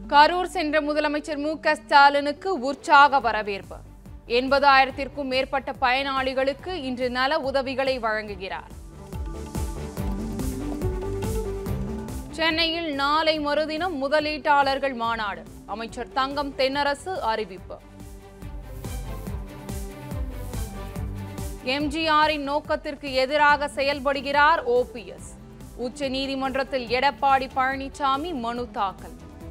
கரூர் சென்ற முதலமைச்சர் மு க ஸ்டாலினுக்கு உற்சாக வரவேற்பு எண்பதாயிரத்திற்கும் மேற்பட்ட பயனாளிகளுக்கு இன்று நல உதவிகளை வழங்குகிறார் சென்னையில் நாளை மறுதினம் முதலீட்டாளர்கள் மாநாடு அமைச்சர் தங்கம் தென்னரசு அறிவிப்பு எம்ஜிஆரின் நோக்கத்திற்கு எதிராக செயல்படுகிறார் ஓபிஎஸ் உச்ச நீதிமன்றத்தில் எடப்பாடி பழனிசாமி மனு தாக்கல்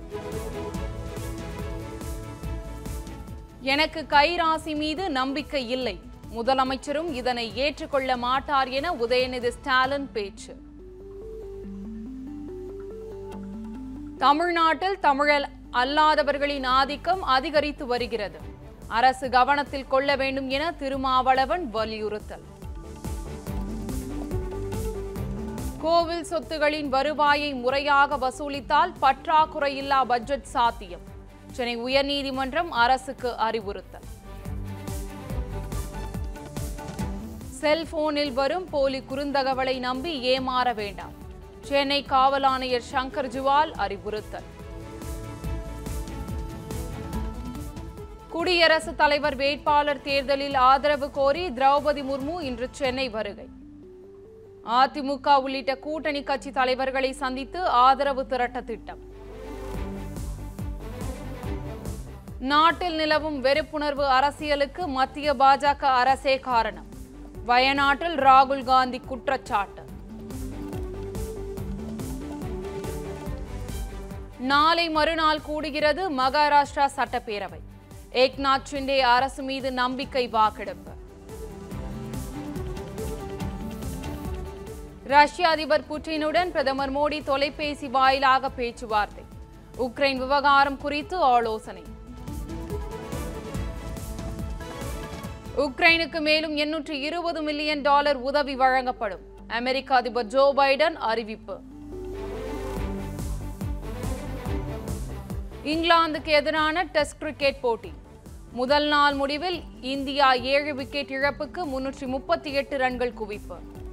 எனக்கு கைராசி மீது நம்பிக்கை இல்லை முதலமைச்சரும் இதனை ஏற்றுக்கொள்ள மாட்டார் என உதயநிதி ஸ்டாலின் பேச்சு தமிழ்நாட்டில் தமிழல் அல்லாதவர்களின் ஆதிக்கம் அதிகரித்து வருகிறது அரசு கவனத்தில் கொள்ள வேண்டும் என திருமாவளவன் வலியுறுத்தல் கோவில் சொத்துகளின் வருவாயை முறையாக வசூலித்தால் பற்றாக்குறையில்லா பட்ஜெட் சாத்தியம் சென்னை உயர்நீதிமன்றம் அரசுக்கு அறிவுறுத்தல் செல்போனில் வரும் போலி குறுந்தகவலை நம்பி ஏமாற வேண்டாம் சென்னை காவல் ஆணையர் சங்கர் ஜுவால் அறிவுறுத்தல் குடியரசுத் தலைவர் வேட்பாளர் தேர்தலில் ஆதரவு கோரி திரௌபதி முர்மு இன்று சென்னை வருகை அதிமுக உள்ளிட்ட கூட்டணி கட்சி தலைவர்களை சந்தித்து ஆதரவு திரட்ட திட்டம் நாட்டில் நிலவும் வெறுப்புணர்வு அரசியலுக்கு மத்திய பாஜக அரசே காரணம் வயநாட்டில் ராகுல் காந்தி குற்றச்சாட்டு நாளை மறுநாள் கூடுகிறது மகாராஷ்டிரா சட்டப்பேரவை ஏக்நாத் ஷிண்டே அரசு மீது நம்பிக்கை வாக்கெடுப்பு ரஷ்ய அதிபர் புட்டினுடன் பிரதமர் மோடி தொலைபேசி வாயிலாக பேச்சுவார்த்தை உக்ரைன் விவகாரம் குறித்து ஆலோசனை உக்ரைனுக்கு மேலும் எண்ணூற்று இருபது மில்லியன் டாலர் உதவி வழங்கப்படும் அமெரிக்க அதிபர் ஜோ பைடன் அறிவிப்பு இங்கிலாந்துக்கு எதிரான டெஸ்ட் கிரிக்கெட் போட்டி முதல் நாள் முடிவில் இந்தியா ஏழு விக்கெட் இழப்புக்கு முன்னூற்றி முப்பத்தி எட்டு ரன்கள் குவிப்பு